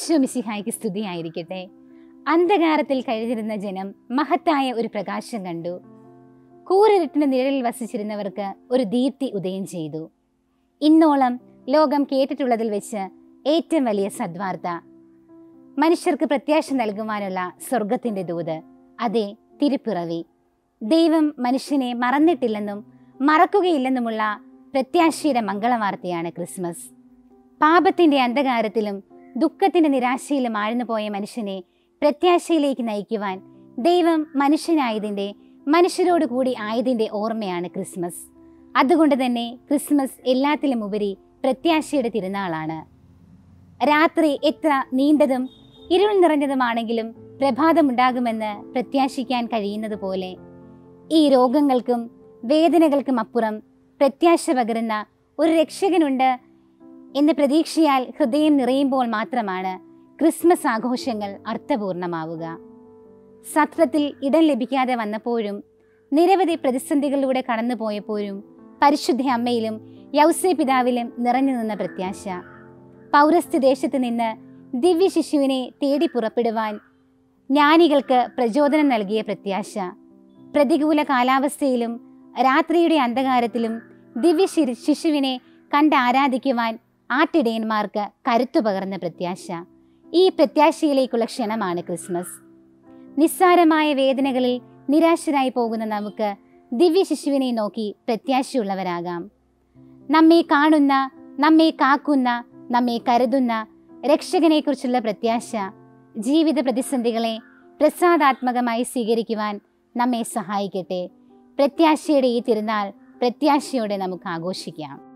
ഈശോ മിശിഹായ്ക്ക് സ്തുതിയായിരിക്കട്ടെ അന്ധകാരത്തിൽ കഴിഞ്ഞിരുന്ന ജനം മഹത്തായ ഒരു പ്രകാശം കണ്ടു കൂരിരുട്ടിന്റെ നിഴലിൽ വസിച്ചിരുന്നവർക്ക് ഒരു ദീപ്തി ഉദയം ചെയ്തു ഇന്നോളം ലോകം കേട്ടിട്ടുള്ളതിൽ വെച്ച് ഏറ്റവും വലിയ സദ്വാർത്ത മനുഷ്യർക്ക് പ്രത്യാശ നൽകുവാനുള്ള സ്വർഗത്തിന്റെ ദൂത് അതെ തിരുപ്പിറവി ദൈവം മനുഷ്യനെ മറന്നിട്ടില്ലെന്നും മറക്കുകയില്ലെന്നുമുള്ള പ്രത്യാശയുടെ മംഗളവാർത്തയാണ് ക്രിസ്മസ് പാപത്തിന്റെ അന്ധകാരത്തിലും ദുഃഖത്തിന്റെ നിരാശയിലും ആഴ്ന്നുപോയ മനുഷ്യനെ പ്രത്യാശയിലേക്ക് നയിക്കുവാൻ ദൈവം മനുഷ്യനായതിൻ്റെ മനുഷ്യരോട് കൂടി ആയതിൻ്റെ ഓർമ്മയാണ് ക്രിസ്മസ് അതുകൊണ്ട് തന്നെ ക്രിസ്മസ് എല്ലാത്തിലും ഉപരി പ്രത്യാശയുടെ തിരുനാളാണ് രാത്രി എത്ര നീണ്ടതും ഇരുൾ നിറഞ്ഞതുമാണെങ്കിലും പ്രഭാതമുണ്ടാകുമെന്ന് പ്രത്യാശിക്കാൻ കഴിയുന്നത് പോലെ ഈ രോഗങ്ങൾക്കും വേദനകൾക്കും അപ്പുറം പ്രത്യാശ പകരുന്ന ഒരു രക്ഷകനുണ്ട് എന്ന പ്രതീക്ഷയാൽ ഹൃദയം നിറയുമ്പോൾ മാത്രമാണ് ക്രിസ്മസ് ആഘോഷങ്ങൾ അർത്ഥപൂർണമാവുക സത്രത്തിൽ ഇടം ലഭിക്കാതെ വന്നപ്പോഴും നിരവധി പ്രതിസന്ധികളിലൂടെ കടന്നുപോയപ്പോഴും പരിശുദ്ധ അമ്മയിലും യൗസേ പിതാവിലും നിറഞ്ഞു നിന്ന പ്രത്യാശ പൗരസ്ത്യ ദേശത്ത് നിന്ന് ദിവ്യ ശിശുവിനെ തേടി പുറപ്പെടുവാൻ ജ്ഞാനികൾക്ക് പ്രചോദനം നൽകിയ പ്രത്യാശ പ്രതികൂല കാലാവസ്ഥയിലും രാത്രിയുടെ അന്ധകാരത്തിലും ദിവ്യ ശി- ശിശുവിനെ കണ്ട് ആരാധിക്കുവാൻ ആട്ടിടയന്മാർക്ക് കരുത്തു പകർന്ന പ്രത്യാശ ഈ പ്രത്യാശയിലേക്കുള്ള ക്ഷണമാണ് ക്രിസ്മസ് നിസ്സാരമായ വേദനകളിൽ നിരാശരായി പോകുന്ന നമുക്ക് ദിവ്യ ശിശുവിനെ നോക്കി പ്രത്യാശയുള്ളവരാകാം നമ്മെ കാണുന്ന നമ്മെ കാക്കുന്ന നമ്മെ കരുതുന്ന രക്ഷകനെക്കുറിച്ചുള്ള പ്രത്യാശ ജീവിത പ്രതിസന്ധികളെ പ്രസാദാത്മകമായി സ്വീകരിക്കുവാൻ നമ്മെ സഹായിക്കട്ടെ പ്രത്യാശയുടെ ഈ തിരുനാൾ പ്രത്യാശയോടെ നമുക്ക് ആഘോഷിക്കാം